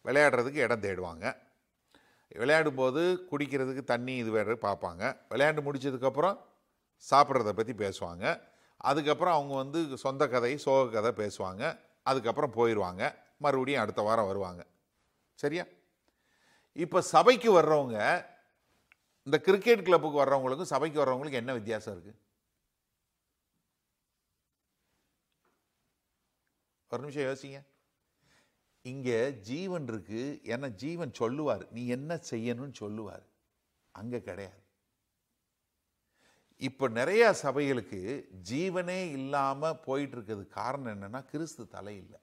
விளையாடுறதுக்கு இடம் தேடுவாங்க விளையாடும்போது குடிக்கிறதுக்கு தண்ணி இது வேறு பார்ப்பாங்க விளையாண்டு முடிச்சதுக்கப்புறம் சாப்பிட்றத பற்றி பேசுவாங்க அதுக்கப்புறம் அவங்க வந்து சொந்த கதை சோக கதை பேசுவாங்க அதுக்கப்புறம் போயிடுவாங்க மறுபடியும் அடுத்த வாரம் வருவாங்க சரியா இப்போ சபைக்கு வர்றவங்க இந்த கிரிக்கெட் கிளப்புக்கு வர்றவங்களுக்கும் சபைக்கு வர்றவங்களுக்கு என்ன வித்தியாசம் இருக்கு ஒரு நிமிஷம் யோசிங்க இங்க ஜீவன் இருக்கு ஏன்னா ஜீவன் சொல்லுவார் நீ என்ன செய்யணும்னு சொல்லுவார் அங்க கிடையாது இப்ப நிறைய சபைகளுக்கு ஜீவனே இல்லாம போயிட்டு இருக்கிறது காரணம் என்னன்னா கிறிஸ்து தலை இல்லை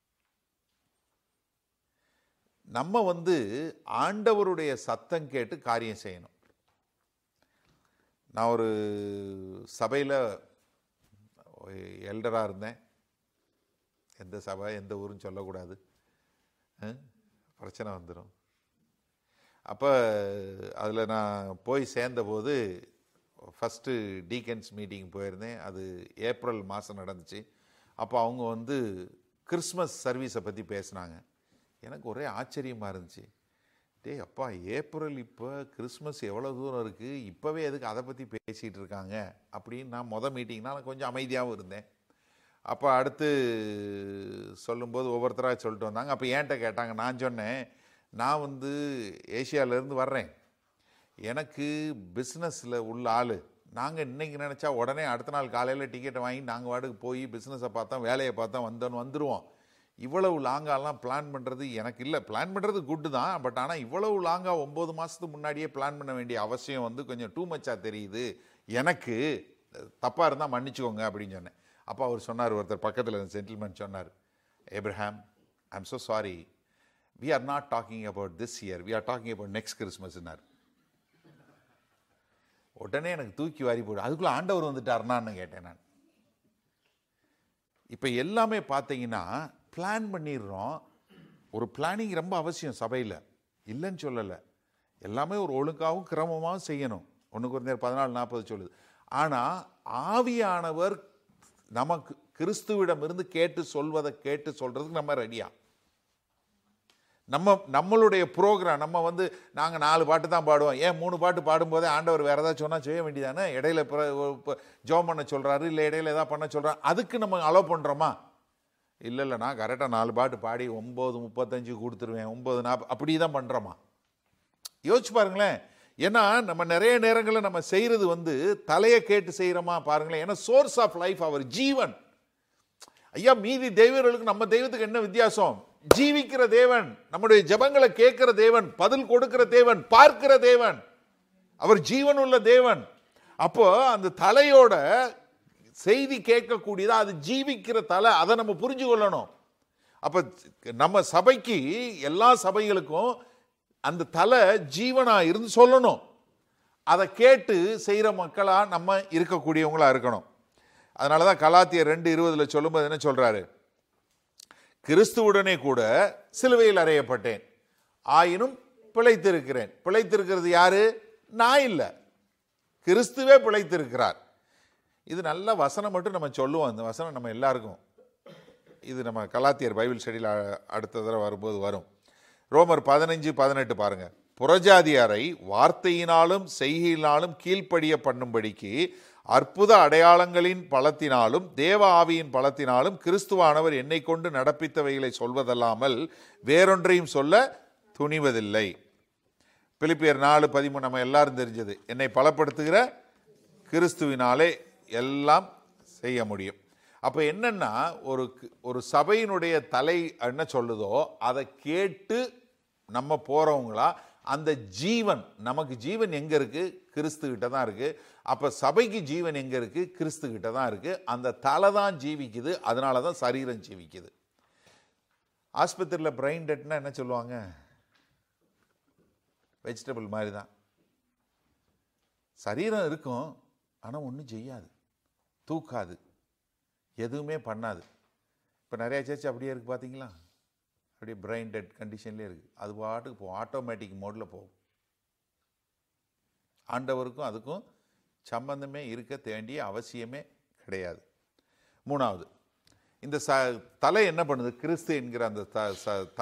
நம்ம வந்து ஆண்டவருடைய சத்தம் கேட்டு காரியம் செய்யணும் நான் ஒரு சபையில் எல்டராக இருந்தேன் எந்த சபை எந்த ஊருன்னு சொல்லக்கூடாது அஹ், பிரச்சனை வந்துடும் அப்போ அதில் நான் போய் சேர்ந்தபோது ஃபஸ்ட்டு டீக்கன்ஸ் மீட்டிங் போயிருந்தேன் அது ஏப்ரல் மாதம் நடந்துச்சு அப்போ அவங்க வந்து கிறிஸ்மஸ் சர்வீஸை பற்றி பேசினாங்க எனக்கு ஒரே ஆச்சரியமாக இருந்துச்சு டேய் அப்பா ஏப்ரல் இப்போ கிறிஸ்மஸ் எவ்வளோ தூரம் இருக்குது இப்போவே எதுக்கு அதை பற்றி பேசிகிட்டு இருக்காங்க அப்படின்னு நான் மொதல் மீட்டிங்னா நான் கொஞ்சம் அமைதியாகவும் இருந்தேன் அப்போ அடுத்து சொல்லும்போது ஒவ்வொருத்தராக சொல்லிட்டு வந்தாங்க அப்போ ஏன்ட்ட கேட்டாங்க நான் சொன்னேன் நான் வந்து ஏசியாவிலேருந்து வர்றேன் எனக்கு பிஸ்னஸில் உள்ள ஆள் நாங்கள் இன்னைக்கு நினச்சா உடனே அடுத்த நாள் காலையில் டிக்கெட்டை வாங்கி நாங்கள் வாடகை போய் பிஸ்னஸை பார்த்தோம் வேலையை பார்த்தோம் வந்தோன்னு வந்துடுவோம் இவ்வளவு லாங்காலாம் பிளான் பண்ணுறது எனக்கு இல்லை பிளான் பண்ணுறது குட்டு தான் பட் ஆனால் இவ்வளவு லாங்காக ஒம்பது மாதத்துக்கு முன்னாடியே பிளான் பண்ண வேண்டிய அவசியம் வந்து கொஞ்சம் டூ மச்சாக தெரியுது எனக்கு தப்பாக இருந்தால் மன்னிச்சுக்கோங்க அப்படின்னு சொன்னேன் அப்போ அவர் சொன்னார் ஒருத்தர் பக்கத்தில் இருந்த சென்டில்மேன் சொன்னார் Abraham I am so sorry we are not talking about this year we are talking about next கிறிஸ்மஸ்னார் உடனே எனக்கு தூக்கி வாரி போடு அதுக்குள்ள ஆண்டவர் வந்துட்டாருனான்னு கேட்டேன் நான் இப்போ எல்லாமே பார்த்தீங்கன்னா பிளான் பண்ணிடுறோம் ஒரு பிளானிங் ரொம்ப அவசியம் சபையில் இல்லைன்னு சொல்லலை எல்லாமே ஒரு ஒழுங்காகவும் கிரமமாகவும் செய்யணும் ஒன்று குறைந்தர் பதினாலு நாற்பது சொல்லுது ஆனால் ஆவியானவர் நமக்கு கிறிஸ்துவிடமிருந்து கேட்டு சொல்வதை கேட்டு சொல்றதுக்கு நம்ம ரெடியா நம்ம நம்மளுடைய ப்ரோக்ராம் நம்ம வந்து நாங்கள் நாலு பாட்டு தான் பாடுவோம் ஏன் மூணு பாட்டு பாடும்போதே ஆண்டவர் வேறு ஏதாவது சொன்னால் செய்ய வேண்டியதானே இடையில ஜோம் பண்ண சொல்கிறாரு இல்லை இடையில ஏதாவது பண்ண சொல்கிறாரு அதுக்கு நம்ம அலோவ் பண்ணுறோமா இல்லை இல்லை நான் கரெக்டாக நாலு பாட்டு பாடி ஒம்பது முப்பத்தஞ்சு கொடுத்துருவேன் ஒம்பது நாற்பது அப்படி தான் பண்ணுறோமா யோசிச்சு பாருங்களேன் ஏன்னா நம்ம நிறைய நேரங்களில் நம்ம செய்கிறது வந்து தலையை கேட்டு செய்கிறோமா பாருங்களேன் ஏன்னா சோர்ஸ் ஆஃப் லைஃப் அவர் ஜீவன் ஐயா மீதி தெய்வங்களுக்கு நம்ம தெய்வத்துக்கு என்ன வித்தியாசம் ஜீவிக்கிற தேவன் நம்முடைய ஜெபங்களை கேட்கிற தேவன் பதில் கொடுக்கிற தேவன் பார்க்கிற தேவன் அவர் ஜீவன் உள்ள தேவன் அப்போ அந்த தலையோட செய்தி கேட்கக்கூடியதா அது ஜீவிக்கிற தலை அதை நம்ம புரிஞ்சு கொள்ளணும் அப்ப நம்ம சபைக்கு எல்லா சபைகளுக்கும் அந்த தலை ஜீவனா இருந்து சொல்லணும் அதை கேட்டு செய்கிற மக்களா நம்ம இருக்கக்கூடியவங்களா இருக்கணும் அதனால தான் கலாத்தியர் ரெண்டு இருபதுல சொல்லும்போது என்ன சொல்றாரு கிறிஸ்துவுடனே கூட சிலுவையில் அறையப்பட்டேன் ஆயினும் பிழைத்திருக்கிறேன் பிழைத்திருக்கிறது யாரு நான் இல்லை கிறிஸ்துவே பிழைத்திருக்கிறார் இது நல்ல வசனம் மட்டும் நம்ம சொல்லுவோம் இந்த வசனம் நம்ம எல்லாருக்கும் இது நம்ம கலாத்தியர் பைபிள் ஸ்டடியில் அடுத்த தடவை வரும்போது வரும் ரோமர் பதினஞ்சு பதினெட்டு பாருங்க புறஜாதியாரை வார்த்தையினாலும் செய்கையினாலும் கீழ்ப்படிய பண்ணும்படிக்கு அற்புத அடையாளங்களின் பலத்தினாலும் தேவ ஆவியின் பலத்தினாலும் கிறிஸ்துவானவர் என்னை கொண்டு நடப்பித்தவைகளை சொல்வதல்லாமல் வேறொன்றையும் சொல்ல துணிவதில்லை பிலிப்பியர் நாலு பதிமூணு நம்ம எல்லாரும் தெரிஞ்சது என்னை பலப்படுத்துகிற கிறிஸ்துவினாலே எல்லாம் செய்ய முடியும் அப்போ என்னன்னா ஒரு ஒரு சபையினுடைய தலை என்ன சொல்லுதோ அதை கேட்டு நம்ம போறவங்களா அந்த ஜீவன் நமக்கு ஜீவன் எங்க இருக்கு கிறிஸ்து கிட்ட தான் இருக்கு அப்ப சபைக்கு ஜீவன் எங்க இருக்கு கிறிஸ்து கிட்ட தான் இருக்கு அந்த தலை தான் ஜீவிக்குது அதனால தான் சரீரம் ஜீவிக்குது ஆஸ்பத்திரியில் பிரெயின் டெட்னா என்ன சொல்லுவாங்க வெஜிடபிள் மாதிரி தான் சரீரம் இருக்கும் ஆனால் ஒன்றும் செய்யாது தூக்காது எதுவுமே பண்ணாது இப்போ நிறைய சர்ச் அப்படியே இருக்குது பார்த்தீங்களா அப்படியே பிரெயின் டெட் கண்டிஷன்லேயே இருக்குது அது பாட்டுக்கு போகும் ஆட்டோமேட்டிக் மோடில் போகும் ஆண்டவருக்கும் அதுக்கும் சம்பந்தமே இருக்க வேண்டிய அவசியமே கிடையாது மூணாவது இந்த ச தலை என்ன பண்ணுது கிறிஸ்து என்கிற அந்த த ச